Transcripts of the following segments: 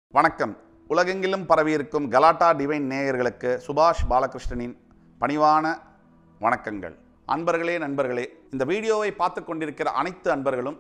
வணக்கம் உலகெங்கிலும் பரவியிருக்கும் கலாட்டா டிவைன் நேயர்களுக்கு சுபாஷ் பாலகிருஷ்ணனின் பணிவான வணக்கங்கள் அன்பர்களே நண்பர்களே இந்த வீடியோவை பார்த்து கொண்டிருக்கிற அனைத்து அன்பர்களும்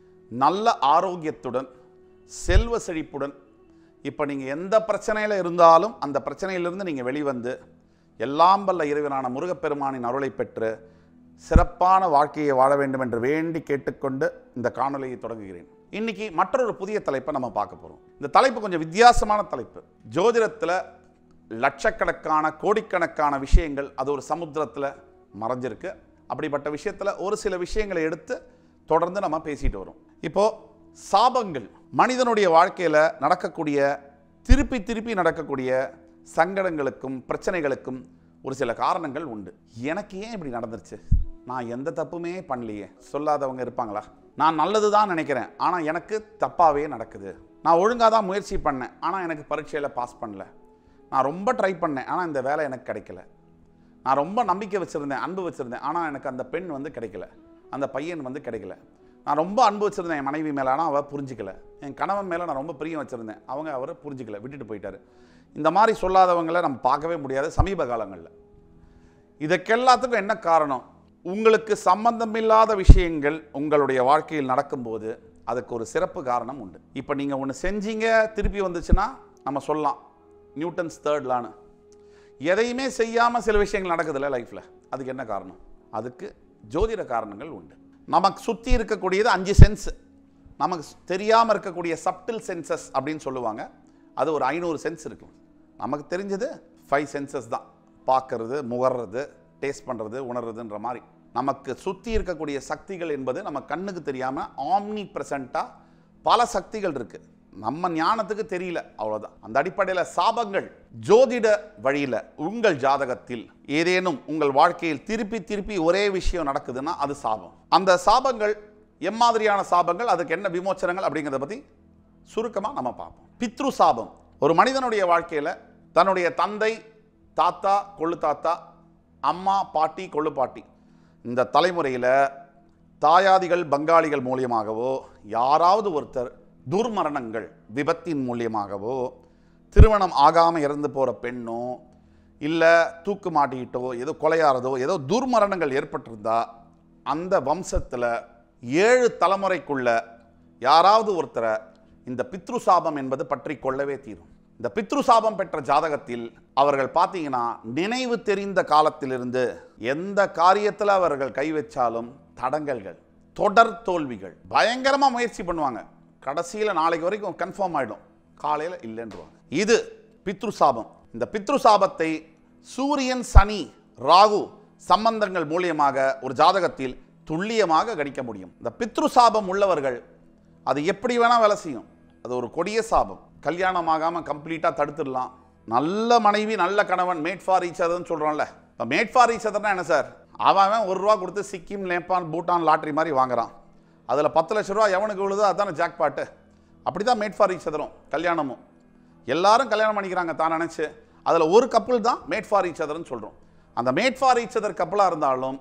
நல்ல ஆரோக்கியத்துடன் செல்வ செழிப்புடன் இப்போ நீங்கள் எந்த பிரச்சனையில் இருந்தாலும் அந்த பிரச்சனையிலிருந்து நீங்கள் வெளிவந்து எல்லாம் வல்ல இறைவனான முருகப்பெருமானின் அருளை பெற்று சிறப்பான வாழ்க்கையை வாழ வேண்டும் என்று வேண்டி கேட்டுக்கொண்டு இந்த காணொலியை தொடங்குகிறேன் இன்னைக்கு மற்றொரு புதிய தலைப்பை நம்ம பார்க்க போகிறோம் இந்த தலைப்பு கொஞ்சம் வித்தியாசமான தலைப்பு ஜோதிடத்தில் லட்சக்கணக்கான கோடிக்கணக்கான விஷயங்கள் அது ஒரு சமுத்திரத்தில் மறைஞ்சிருக்கு அப்படிப்பட்ட விஷயத்தில் ஒரு சில விஷயங்களை எடுத்து தொடர்ந்து நம்ம பேசிட்டு வரோம் இப்போ சாபங்கள் மனிதனுடைய வாழ்க்கையில் நடக்கக்கூடிய திருப்பி திருப்பி நடக்கக்கூடிய சங்கடங்களுக்கும் பிரச்சனைகளுக்கும் ஒரு சில காரணங்கள் உண்டு எனக்கு ஏன் இப்படி நடந்துருச்சு நான் எந்த தப்புமே பண்ணலையே சொல்லாதவங்க இருப்பாங்களா நான் நல்லது தான் நினைக்கிறேன் ஆனால் எனக்கு தப்பாகவே நடக்குது நான் ஒழுங்காக தான் முயற்சி பண்ணேன் ஆனால் எனக்கு பரீட்சையில் பாஸ் பண்ணல நான் ரொம்ப ட்ரை பண்ணேன் ஆனால் இந்த வேலை எனக்கு கிடைக்கல நான் ரொம்ப நம்பிக்கை வச்சுருந்தேன் அன்பு வச்சுருந்தேன் ஆனால் எனக்கு அந்த பெண் வந்து கிடைக்கல அந்த பையன் வந்து கிடைக்கல நான் ரொம்ப அன்பு வச்சுருந்தேன் என் மனைவி மேலே ஆனால் அவள் புரிஞ்சிக்கல என் கணவன் மேலே நான் ரொம்ப பிரியம் வச்சுருந்தேன் அவங்க அவரை புரிஞ்சிக்கல விட்டுட்டு போயிட்டாரு இந்த மாதிரி சொல்லாதவங்களை நம்ம பார்க்கவே முடியாது சமீப காலங்களில் இதுக்கெல்லாத்துக்கும் என்ன காரணம் உங்களுக்கு சம்பந்தமில்லாத விஷயங்கள் உங்களுடைய வாழ்க்கையில் நடக்கும்போது அதுக்கு ஒரு சிறப்பு காரணம் உண்டு இப்போ நீங்கள் ஒன்று செஞ்சீங்க திருப்பி வந்துச்சுன்னா நம்ம சொல்லலாம் நியூட்டன்ஸ் தேர்ட் லான்னு எதையுமே செய்யாமல் சில விஷயங்கள் நடக்குதுல்ல லைஃப்பில் அதுக்கு என்ன காரணம் அதுக்கு ஜோதிட காரணங்கள் உண்டு நமக்கு சுற்றி இருக்கக்கூடியது அஞ்சு சென்ஸ் நமக்கு தெரியாமல் இருக்கக்கூடிய சப்டில் சென்சஸ் அப்படின்னு சொல்லுவாங்க அது ஒரு ஐநூறு சென்ஸ் இருக்கும் நமக்கு தெரிஞ்சது ஃபைவ் சென்சஸ் தான் பார்க்கறது முகர்றது டேஸ்ட் பண்ணுறது உணர்றதுன்ற மாதிரி நமக்கு சுற்றி இருக்கக்கூடிய சக்திகள் என்பது நம்ம கண்ணுக்கு தெரியாமல் ஆம்னி ப்ரெசண்ட்டாக பல சக்திகள் இருக்குது நம்ம ஞானத்துக்கு தெரியல அவ்வளோதான் அந்த அடிப்படையில் சாபங்கள் ஜோதிட வழியில் உங்கள் ஜாதகத்தில் ஏதேனும் உங்கள் வாழ்க்கையில் திருப்பி திருப்பி ஒரே விஷயம் நடக்குதுன்னா அது சாபம் அந்த சாபங்கள் எம்மாதிரியான சாபங்கள் அதுக்கு என்ன விமோச்சனங்கள் அப்படிங்கிறத பற்றி சுருக்கமாக நம்ம பார்ப்போம் பித்ரு சாபம் ஒரு மனிதனுடைய வாழ்க்கையில் தன்னுடைய தந்தை தாத்தா கொள்ளு தாத்தா அம்மா பாட்டி கொள்ளு பாட்டி இந்த தலைமுறையில் தாயாதிகள் பங்காளிகள் மூலியமாகவோ யாராவது ஒருத்தர் துர்மரணங்கள் விபத்தின் மூலியமாகவோ திருமணம் ஆகாமல் இறந்து போகிற பெண்ணோ இல்லை தூக்கு மாட்டிக்கிட்டோ ஏதோ கொலையாறதோ ஏதோ துர்மரணங்கள் ஏற்பட்டிருந்தா அந்த வம்சத்தில் ஏழு தலைமுறைக்குள்ள யாராவது ஒருத்தரை இந்த பித்ரு சாபம் என்பது பற்றி கொள்ளவே தீரும் இந்த பித்ரு சாபம் பெற்ற ஜாதகத்தில் அவர்கள் பார்த்தீங்கன்னா நினைவு தெரிந்த காலத்திலிருந்து எந்த காரியத்தில் அவர்கள் கை வச்சாலும் தடங்கல்கள் தொடர் தோல்விகள் பயங்கரமாக முயற்சி பண்ணுவாங்க கடைசியில் நாளைக்கு வரைக்கும் கன்ஃபார்ம் ஆகிடும் காலையில் இல்லைன்றுவாங்க இது பித்ரு சாபம் இந்த பித்ரு சாபத்தை சூரியன் சனி ராகு சம்பந்தங்கள் மூலியமாக ஒரு ஜாதகத்தில் துல்லியமாக கணிக்க முடியும் இந்த பித்ரு சாபம் உள்ளவர்கள் அது எப்படி வேணால் வேலை செய்யும் அது ஒரு கொடிய சாபம் கல்யாணம் ஆகாமல் கம்ப்ளீட்டாக தடுத்துடலாம் நல்ல மனைவி நல்ல கணவன் மேட் ஃபார் ஈச் அதர்னு சொல்கிறோம்ல இப்போ மேட் ஃபார் ஈச் அதர்னா என்ன சார் அவன் அவன் ஒரு ரூபா கொடுத்து சிக்கிம் நேபாள் பூட்டான் லாட்ரி மாதிரி வாங்குறான் அதில் பத்து லட்ச ரூபா எவனுக்கு விழுதோ அதான ஜாக் பாட்டு அப்படி தான் மேட் ஃபார் ஈச் அதரும் கல்யாணமும் எல்லாரும் கல்யாணம் பண்ணிக்கிறாங்க தான் நினச்சி அதில் ஒரு கப்பல் தான் மேட் ஃபார் ஈச் அதர்னு சொல்கிறோம் அந்த மேட் ஃபார் ஈச் அதர் கப்பலாக இருந்தாலும்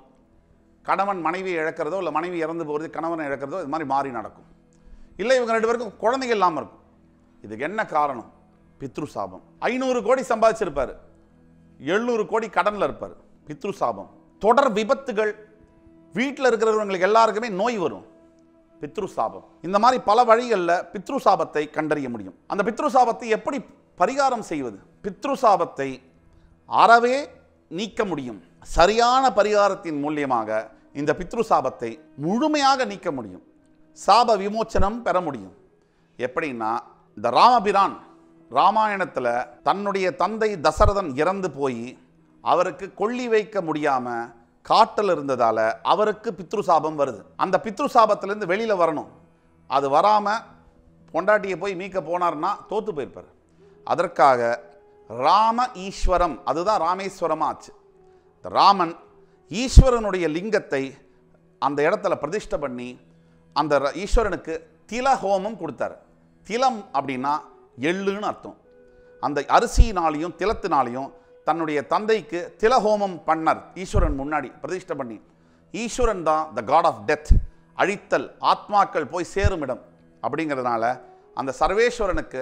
கணவன் மனைவி இழக்கிறதோ இல்லை மனைவி இறந்து போகிறது கணவனை இழக்கிறதோ இது மாதிரி மாறி நடக்கும் இல்லை இவங்க ரெண்டு பேருக்கும் குழந்தைகள் இல்லாமல் இருக்கும் இதுக்கு என்ன காரணம் பித்ரு சாபம் ஐநூறு கோடி சம்பாதிச்சிருப்பார் எழுநூறு கோடி கடனில் இருப்பார் பித்ரு சாபம் தொடர் விபத்துகள் வீட்டில் இருக்கிறவங்களுக்கு எல்லாருக்குமே நோய் வரும் பித்ரு சாபம் இந்த மாதிரி பல வழிகளில் பித்ரு சாபத்தை கண்டறிய முடியும் அந்த பித்ரு சாபத்தை எப்படி பரிகாரம் செய்வது பித்ரு சாபத்தை அறவே நீக்க முடியும் சரியான பரிகாரத்தின் மூலியமாக இந்த பித்ரு சாபத்தை முழுமையாக நீக்க முடியும் சாப விமோச்சனம் பெற முடியும் எப்படின்னா இந்த ராமபிரான் ராமாயணத்தில் தன்னுடைய தந்தை தசரதன் இறந்து போய் அவருக்கு கொள்ளி வைக்க முடியாமல் காட்டில் இருந்ததால் அவருக்கு பித்ரு சாபம் வருது அந்த பித்ரு சாபத்திலேருந்து வெளியில் வரணும் அது வராமல் பொண்டாட்டியை போய் மீட்க போனார்னா தோத்து போயிருப்பார் அதற்காக ராம ஈஸ்வரம் அதுதான் ராமேஸ்வரமாக ஆச்சு இந்த ராமன் ஈஸ்வரனுடைய லிங்கத்தை அந்த இடத்துல பிரதிஷ்டை பண்ணி அந்த ர- ஈஸ்வரனுக்கு தில ஹோமம் கொடுத்தாரு திலம் அப்படின்னா எள்ளுன்னு அர்த்தம் அந்த அரிசியினாலையும் திலத்தினாலையும் தன்னுடைய தந்தைக்கு திலஹோமம் பண்ணார் ஈஸ்வரன் முன்னாடி பிரதிஷ்டை பண்ணி ஈஸ்வரன் தான் த காட் ஆஃப் டெத் அழித்தல் ஆத்மாக்கள் போய் சேரும் இடம் அப்படிங்கிறதுனால அந்த சர்வேஸ்வரனுக்கு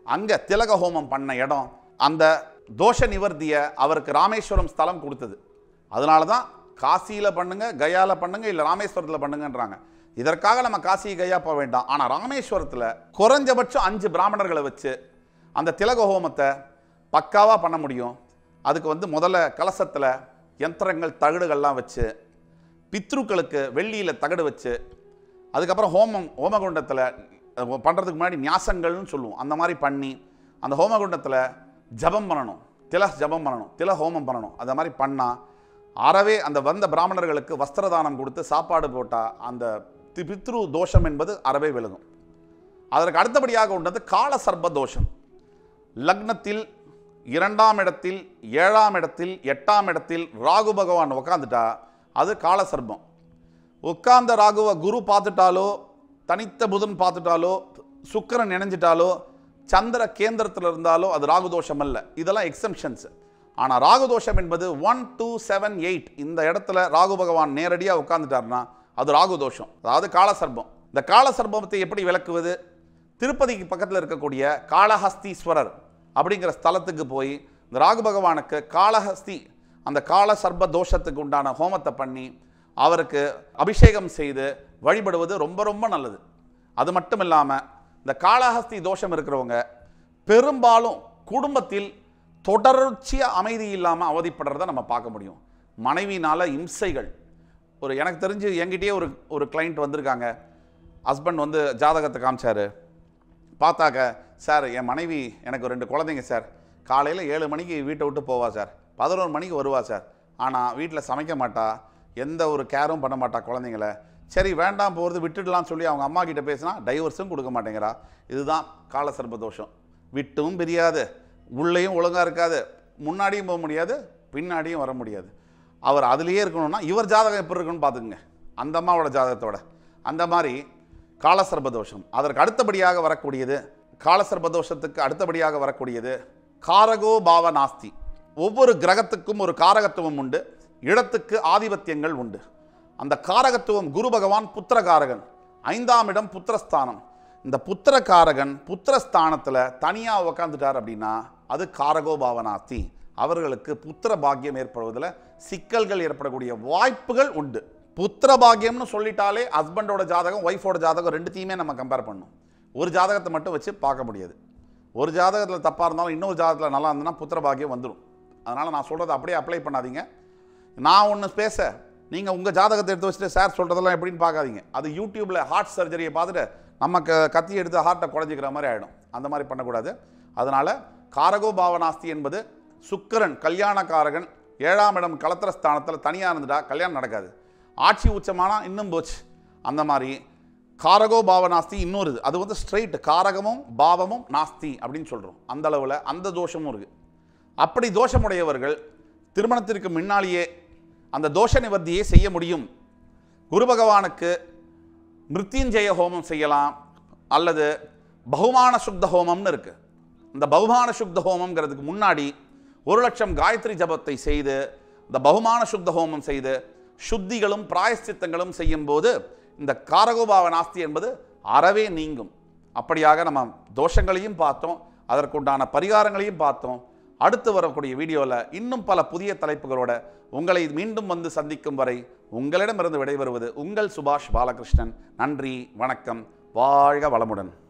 அங்கே திலக ஹோமம் பண்ண இடம் அந்த தோஷ நிவர்த்தியை அவருக்கு ராமேஸ்வரம் ஸ்தலம் கொடுத்தது அதனால தான் காசியில் பண்ணுங்க கயாவில் பண்ணுங்க இல்லை ராமேஸ்வரத்தில் பண்ணுங்கன்றாங்க இதற்காக நம்ம காசி கயா போக வேண்டாம் ஆனால் ராமேஸ்வரத்தில் குறைஞ்சபட்சம் அஞ்சு பிராமணர்களை வச்சு அந்த திலக ஹோமத்தை பக்காவாக பண்ண முடியும் அதுக்கு வந்து முதல்ல கலசத்தில் யந்திரங்கள் தகடுகள்லாம் வச்சு பித்ருக்களுக்கு வெள்ளியில் தகடு வச்சு அதுக்கப்புறம் ஹோமம் ஹோமகுண்டத்தில் பண்ணுறதுக்கு முன்னாடி ஞாசங்கள்னு சொல்லுவோம் அந்த மாதிரி பண்ணி அந்த ஹோமகுண்டத்தில் ஜபம் பண்ணணும் தில ஜபம் பண்ணணும் தில ஹோமம் பண்ணணும் அந்த மாதிரி பண்ணால் அறவே அந்த வந்த பிராமணர்களுக்கு வஸ்திரதானம் கொடுத்து சாப்பாடு போட்டால் அந்த தி- பித்ரு தோஷம் என்பது அறவே விலகும் அதற்கு அடுத்தபடியாக உள்ளது கால சர்ப்ப தோஷம் லக்னத்தில் இரண்டாம் இடத்தில் ஏழாம் இடத்தில் எட்டாம் இடத்தில் ராகு பகவான் உட்காந்துட்டா அது கால சர்ப்பம் உட்கார்ந்த ராகுவை குரு பார்த்துட்டாலோ தனித்த புதன் பார்த்துட்டாலோ சுக்கிரன் இணைஞ்சிட்டாலோ சந்திர கேந்திரத்தில் இருந்தாலோ அது ராகு தோஷம் அல்ல இதெல்லாம் எக்ஸம்ஷன்ஸ் ஆனால் ராகு தோஷம் என்பது ஒன் டூ செவன் எயிட் இந்த இடத்துல ராகு பகவான் நேரடியாக உட்கார்ந்துட்டாருன்னா அது ராகு தோஷம் அதாவது காலசர்ப்பம் இந்த காலசர்ப்பத்தை எப்படி விளக்குவது திருப்பதிக்கு பக்கத்தில் இருக்கக்கூடிய காளஹஸ்தீஸ்வரர் அப்படிங்கிற ஸ்தலத்துக்கு போய் இந்த ராகு பகவானுக்கு காளஹஸ்தி அந்த கால சர்ப்ப தோஷத்துக்கு உண்டான ஹோமத்தை பண்ணி அவருக்கு அபிஷேகம் செய்து வழிபடுவது ரொம்ப ரொம்ப நல்லது அது மட்டும் இல்லாமல் இந்த காளஹஸ்தி தோஷம் இருக்கிறவங்க பெரும்பாலும் குடும்பத்தில் தொடர்ச்சியாக அமைதி இல்லாமல் அவதிப்படுறத நம்ம பார்க்க முடியும் மனைவினால இம்சைகள் ஒரு எனக்கு தெரிஞ்சு என்கிட்டயே ஒரு ஒரு கிளைண்ட் வந்திருக்காங்க ஹஸ்பண்ட் வந்து ஜாதகத்தை காமிச்சாரு பார்த்தாக்க சார் என் மனைவி எனக்கு ரெண்டு குழந்தைங்க சார் காலையில் ஏழு மணிக்கு வீட்டை விட்டு போவா சார் பதினோரு மணிக்கு வருவா சார் ஆனால் வீட்டில் சமைக்க மாட்டா எந்த ஒரு கேரும் பண்ண மாட்டா குழந்தைங்கள சரி வேண்டாம் போகிறது விட்டுடலாம்னு சொல்லி அவங்க அம்மா கிட்ட பேசினா டைவர்ஸும் கொடுக்க மாட்டேங்கிறா இதுதான் காலசர்ப்ப தோஷம் விட்டும் பிரியாது உள்ளேயும் ஒழுங்காக இருக்காது முன்னாடியும் போக முடியாது பின்னாடியும் வர முடியாது அவர் அதுலேயே இருக்கணும்னா இவர் ஜாதகம் எப்படி இருக்குன்னு பார்த்துக்குங்க அந்த அம்மாவோட ஜாதகத்தோட அந்த மாதிரி காலசர்ப தோஷம் அதற்கு அடுத்தபடியாக வரக்கூடியது காலசர்ப தோஷத்துக்கு அடுத்தபடியாக வரக்கூடியது காரகோ பாவ நாஸ்தி ஒவ்வொரு கிரகத்துக்கும் ஒரு காரகத்துவம் உண்டு இடத்துக்கு ஆதிபத்தியங்கள் உண்டு அந்த காரகத்துவம் குரு பகவான் புத்திரகாரகன் ஐந்தாம் இடம் புத்திரஸ்தானம் இந்த புத்திரகாரகன் புத்திரஸ்தானத்தில் தனியாக உக்காந்துட்டார் அப்படின்னா அது காரகோ பாவனாஸ்தி அவர்களுக்கு புத்திர பாக்கியம் ஏற்படுவதில் சிக்கல்கள் ஏற்படக்கூடிய வாய்ப்புகள் உண்டு புத்திர பாக்கியம்னு சொல்லிட்டாலே ஹஸ்பண்டோட ஜாதகம் ஒய்ஃபோட ஜாதகம் ரெண்டுத்தையுமே நம்ம கம்பேர் பண்ணணும் ஒரு ஜாதகத்தை மட்டும் வச்சு பார்க்க முடியாது ஒரு ஜாதகத்தில் தப்பாக இருந்தாலும் இன்னொரு ஜாதகத்தில் நல்லா இருந்ததுன்னா புத்திர பாக்கியம் வந்துடும் அதனால் நான் சொல்கிறத அப்படியே அப்ளை பண்ணாதீங்க நான் ஒன்று பேச நீங்கள் உங்கள் ஜாதகத்தை எடுத்து வச்சுட்டு சார் சொல்கிறதெல்லாம் எப்படின்னு பார்க்காதீங்க அது யூடியூப்பில் ஹார்ட் சர்ஜரியை பார்த்துட்டு நம்ம க கத்தி எடுத்து ஹார்ட்டை குறைஞ்சிக்கிற மாதிரி ஆகிடும் அந்த மாதிரி பண்ணக்கூடாது அதனால் காரகோ பாவனாஸ்தி என்பது சுக்கிரன் கல்யாணக்காரகன் ஏழாம் இடம் கலத்திர ஸ்தானத்தில் தனியாக இருந்துட்டா கல்யாணம் நடக்காது ஆட்சி உச்சமானா இன்னும் போச்சு அந்த மாதிரி காரகோ பாவநாஸ்தி இன்னொரு இது அது வந்து ஸ்ட்ரைட் காரகமும் பாவமும் நாஸ்தி அப்படின்னு சொல்கிறோம் அந்த அளவில் அந்த தோஷமும் இருக்குது அப்படி தோஷமுடையவர்கள் திருமணத்திற்கு முன்னாலேயே அந்த தோஷ நிவர்த்தியை செய்ய முடியும் குரு பகவானுக்கு மிருத்யுஞ்சய ஹோமம் செய்யலாம் அல்லது பகுமான சுக்த ஹோமம்னு இருக்கு இந்த பகுமான சுக்த ஹோமம்ங்கிறதுக்கு முன்னாடி ஒரு லட்சம் காயத்ரி ஜபத்தை செய்து இந்த பகுமான சுக்த ஹோமம் செய்து சுத்திகளும் பிராயஷ்சித்தங்களும் செய்யும் போது இந்த காரகோபாவ நாஸ்தி என்பது அறவே நீங்கும் அப்படியாக நம்ம தோஷங்களையும் பார்த்தோம் அதற்குண்டான பரிகாரங்களையும் பார்த்தோம் அடுத்து வரக்கூடிய வீடியோவில் இன்னும் பல புதிய தலைப்புகளோட உங்களை மீண்டும் வந்து சந்திக்கும் வரை உங்களிடமிருந்து விடைபெறுவது உங்கள் சுபாஷ் பாலகிருஷ்ணன் நன்றி வணக்கம் வாழ்க வளமுடன்